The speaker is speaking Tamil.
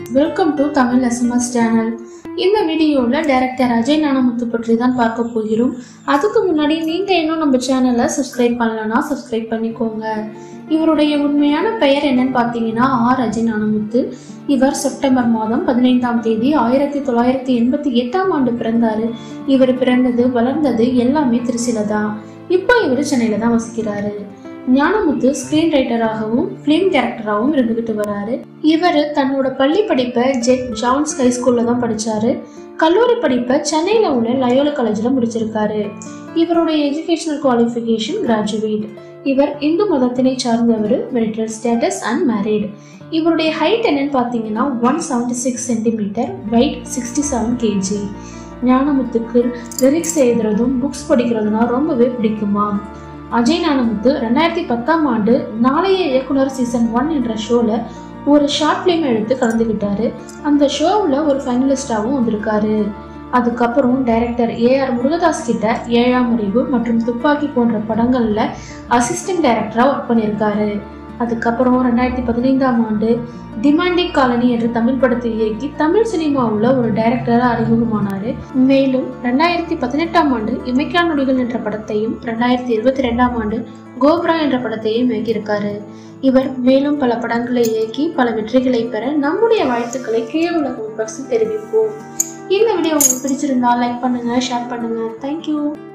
welcome to Tamil SMS channel இந்த வீடியோவில் டைரக்டர் அஜய் நானமுத்து பற்றி தான் பார்க்க போகிறோம் அதுக்கு முன்னாடி நீங்கள் இன்னும் நம்ம சேனலை சப்ஸ்கிரைப் பண்ணலன்னா சப்ஸ்கிரைப் பண்ணிக்கோங்க இவருடைய உண்மையான பெயர் என்னன்னு பார்த்தீங்கன்னா ஆர் அஜய் நானமுத்து இவர் செப்டம்பர் மாதம் பதினைந்தாம் தேதி ஆயிரத்தி தொள்ளாயிரத்தி எண்பத்தி எட்டாம் ஆண்டு பிறந்தாரு இவர் பிறந்தது வளர்ந்தது எல்லாமே திருச்சியில தான் இப்போ இவர் சென்னையில தான் வசிக்கிறாரு ஞானமுத்து ஸ்கிரீன் ரைட்டராகவும் ஃபிலிம் கேரக்டராகவும் இருந்துகிட்டு வராரு இவர் தன்னோட பள்ளி படிப்பை ஜெட் ஜான்ஸ் ஹை ஸ்கூல்ல தான் படிச்சாரு கல்லூரி படிப்பை சென்னையில் உள்ள லயோலா காலேஜில் முடிச்சிருக்காரு இவருடைய எஜுகேஷனல் குவாலிஃபிகேஷன் கிராஜுவேட் இவர் இந்து மதத்தினை சார்ந்தவர் மெரிட்டல் ஸ்டேட்டஸ் அண்ட் மேரிட் இவருடைய ஹைட் என்னன்னு பார்த்தீங்கன்னா one seventy six centimetre weight sixty seven KG ஞானமுத்துக்கு லிரிக்ஸ் எழுதுறதும் புக்ஸ் படிக்கிறதுனா ரொம்பவே பிடிக்குமா அஜய் ஞானமுத்து ரெண்டாயிரத்தி பத்தாம் ஆண்டு நாளைய இயக்குனர் சீசன் ஒன் என்ற ஷோவில் ஒரு ஷார்ட் ஃபிலிம் எடுத்து கலந்துக்கிட்டாரு அந்த ஷோவில் ஒரு ஃபைனலிஸ்டாகவும் வந்திருக்காரு அதுக்கப்புறம் டைரக்டர் ஏஆர் முருகதாஸ் கிட்ட ஏழாம் அறிவு மற்றும் துப்பாக்கி போன்ற படங்களில் அசிஸ்டன்ட் டைரக்டராக ஒர்க் பண்ணியிருக்காரு அதுக்கப்புறம் ரெண்டாயிரத்தி பதினைந்தாம் ஆண்டு டிமாண்டிங் காலனி என்ற தமிழ் படத்தை இயக்கி தமிழ் சினிமாவில் ஒரு டைரக்டராக அறிமுகமானார் மேலும் ரெண்டாயிரத்தி பதினெட்டாம் ஆண்டு இமைக்கா நொடிகள் என்ற படத்தையும் ரெண்டாயிரத்தி இருபத்தி ரெண்டாம் ஆண்டு கோப்ரா என்ற படத்தையும் இயக்கியிருக்காரு இவர் மேலும் பல படங்களை இயக்கி பல வெற்றிகளை பெற நம்முடைய வாழ்த்துக்களை கீழே உள்ள கமெண்ட் பாக்ஸில் தெரிவிப்போம் இந்த வீடியோ உங்களுக்கு பிடிச்சிருந்தா லைக் பண்ணுங்க ஷேர் பண்ணுங்க தேங்க்யூ